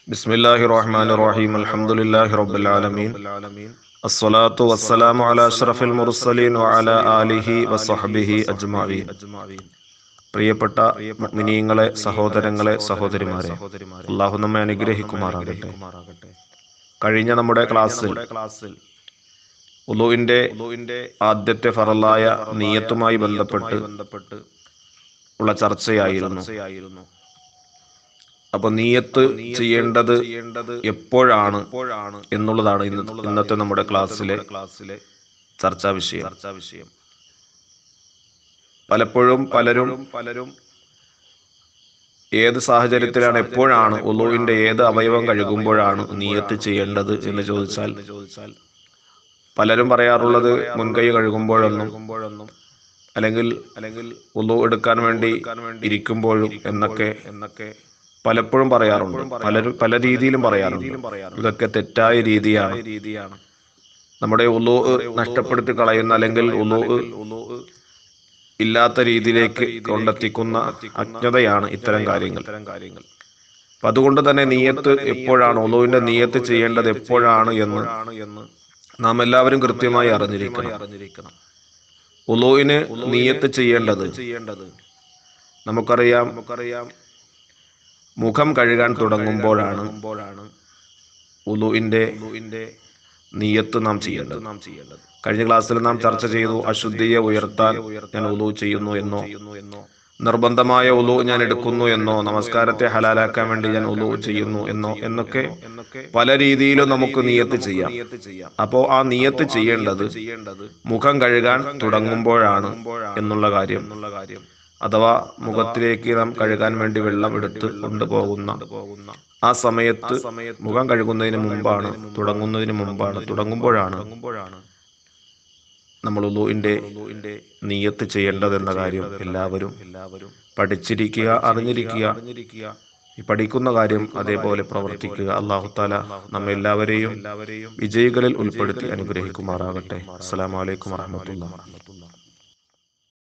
بسم الله الرحمن الرحيم الحمد لله رب العالمين الصلاة والسلام على أشرف المرسلين وعلى آله وصحبه أجمعين പ്രിയപ്പെട്ട മിനിയങ്ങളെ സഹോദരങ്ങളെ സഹോദരിമാരെ അള്ളാഹു നമ്മെ അനുഗ്രഹിക്കുമാറാകട്ടെ കഴിഞ്ഞ നമ്മുടെ ക്ലാസ്സിൽ ഉലുവിന്റെ ആദ്യത്തെ ഫറലായ നീയത്തുമായി ബന്ധപ്പെട്ട് ഉള്ള ചർച്ചയായിരുന്നു അപ്പൊ നീയത്ത് ചെയ്യേണ്ടത് എപ്പോഴാണ് എന്നുള്ളതാണ് ഇന്ന് ഇന്നത്തെ നമ്മുടെ ക്ലാസ്സിലെ ക്ലാസ്സിലെ ചർച്ചാ വിഷയം ചർച്ചാ വിഷയം പലപ്പോഴും പലരും പലരും ഏത് സാഹചര്യത്തിലാണ് എപ്പോഴാണ് ഉളുവിന്റെ ഏത് അവയവം കഴുകുമ്പോഴാണ് നീയത്ത് ചെയ്യേണ്ടത് എന്ന് ചോദിച്ചാൽ ചോദിച്ചാൽ പലരും പറയാറുള്ളത് മുൻകൈ കഴുകുമ്പോഴൊന്നും അല്ലെങ്കിൽ അല്ലെങ്കിൽ ഉളു എടുക്കാൻ വേണ്ടി ഇരിക്കുമ്പോഴും എന്നൊക്കെ എന്നൊക്കെ പലപ്പോഴും പറയാറുണ്ട് പലരും പല രീതിയിലും പറയാറുണ്ട് ഇതൊക്കെ തെറ്റായ രീതിയാണ് രീതിയാണ് നമ്മുടെ ഉളു നഷ്ടപ്പെടുത്തി കളയുന്ന അല്ലെങ്കിൽ ഉളു ഉളു ഇല്ലാത്ത രീതിയിലേക്ക് കൊണ്ടെത്തിക്കുന്ന അജ്ഞതയാണ് ഇത്തരം കാര്യങ്ങൾ കാര്യങ്ങൾ അപ്പൊ അതുകൊണ്ട് തന്നെ നീയത്ത് എപ്പോഴാണ് ഒലുവിന്റെ നീയത്ത് ചെയ്യേണ്ടത് എപ്പോഴാണ് എന്ന് നാം എല്ലാവരും കൃത്യമായി അറിഞ്ഞിരിക്കണം അറിഞ്ഞിരിക്കണം ഉലുവിന് നീയത്ത് ചെയ്യേണ്ടത് ചെയ്യേണ്ടത് നമുക്കറിയാം നമുക്കറിയാം മുഖം കഴുകാൻ തുടങ്ങുമ്പോഴാണ് ഉലുവിന്റെ നീയത്ത് നാം ചെയ്യേണ്ടത് നാം ചെയ്യേണ്ടത് കഴിഞ്ഞ ക്ലാസ്സിൽ നാം ചർച്ച ചെയ്തു അശുദ്ധിയെ ഉയർത്താൻ ഞാൻ ഉലു ചെയ്യുന്നു എന്നോ നിർബന്ധമായ ഉലു ഞാൻ എടുക്കുന്നു എന്നോ നമസ്കാരത്തെ ഹലാലാക്കാൻ വേണ്ടി ഞാൻ ഉലു ചെയ്യുന്നു എന്നോ എന്നൊക്കെ പല രീതിയിലും നമുക്ക് നിയത്ത് ചെയ്യാം അപ്പോ ആ നിയത്ത് ചെയ്യേണ്ടത് മുഖം കഴുകാൻ തുടങ്ങുമ്പോഴാണ് എന്നുള്ള കാര്യം അഥവാ മുഖത്തിലേക്ക് നാം കഴുകാൻ വേണ്ടി വെള്ളം എടുത്ത് കൊണ്ടുപോകുന്ന ആ സമയത്ത് മുഖം കഴുകുന്നതിന് മുമ്പാണ് തുടങ്ങുന്നതിന് മുമ്പാണ് തുടങ്ങുമ്പോഴാണ് നമ്മൾ ഉലുവിന്റെ നീയത്ത് ചെയ്യേണ്ടതെന്ന കാര്യം എല്ലാവരും എല്ലാവരും പഠിച്ചിരിക്കുക അറിഞ്ഞിരിക്കുക ഈ പഠിക്കുന്ന കാര്യം അതേപോലെ പ്രവർത്തിക്കുക അള്ളാഹു താല നമ്മെ എല്ലാവരെയും എല്ലാവരെയും വിജയികളിൽ ഉൾപ്പെടുത്തി അനുഗ്രഹിക്കുമാറാകട്ടെ അസ്സലാമലൈക്കും വാഹമത്തുള്ള